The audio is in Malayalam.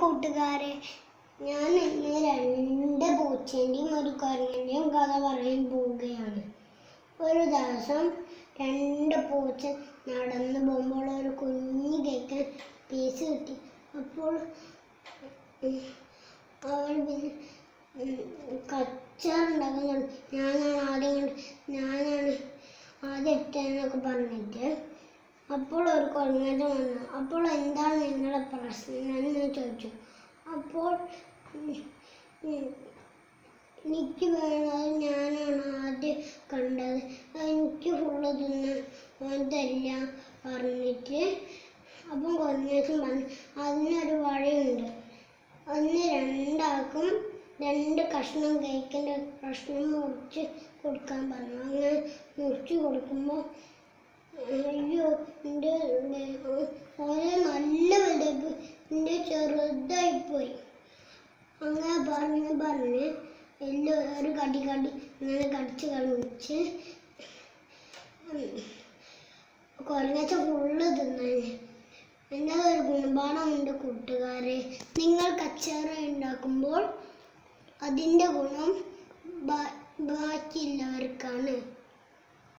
കൂട്ടുകാരെ ഞാൻ ഇന്ന് രണ്ട് പൂച്ചേൻ്റെയും ഒരു കുരങ്ങൻ്റെയും കഥ പറയാൻ പോവുകയാണ് ഒരു ദിവസം രണ്ട് പൂച്ച നടന്നു പോകുമ്പോൾ ഒരു കുഞ്ഞു കേക്ക് പീസ് കിട്ടി അപ്പോൾ ഉം, അവൾ പിന്നെ കച്ചാറുണ്ടാക്കുന്നുണ്ട് ഞാനാണ് ആദ്യം കണ്ട് ഞാനാണ് ആദ്യം ഇട്ടതെന്നൊക്കെ പറഞ്ഞിട്ട് അപ്പോൾ ഒരു കുരങ്ങൻ വന്നു അപ്പോൾ എന്താണ് നിങ്ങളുടെ പ്രശ്നം എന്ന് ചോദിച്ചു അപ്പോൾ ഉം, ഉം, എനിക്ക് വേണത് ഞാനാണ് ആദ്യം കണ്ടത് എനിക്ക് ഫുള്ള് തിന്നാൻ തരില്ല പറഞ്ഞിട്ട് അപ്പം കുരങ്ങേശൻ പറഞ്ഞു അതിനൊരു വഴിയുണ്ട് അന്ന് രണ്ടാൾക്കും രണ്ട് കഷ്ണം കേക്കിൻ്റെ കഷ്ണം മുറിച്ച് കൊടുക്കാൻ പറഞ്ഞു അങ്ങനെ മുറിച്ച് കൊടുക്കുമ്പോൾ അയ്യോ എൻ്റെ ഓരോ നല്ല വലുത് എൻ്റെ ചെറുതായിപ്പോയി അങ്ങനെ പറഞ്ഞ് പറഞ്ഞ് എല്ലാം ഒരു കടി കടി ഇങ്ങനെ കടിച്ച് കളിച്ച് കുരങ്ങച്ച ഫുള്ള് തിന്നാൻ എന്നാൽ ഒരു ഗുണപാഠമുണ്ട് കൂട്ടുകാരെ നിങ്ങൾ കച്ചാറ ഉണ്ടാക്കുമ്പോൾ അതിൻ്റെ ഗുണം ബാ- ബാക്കിയുള്ളവർക്കാണ്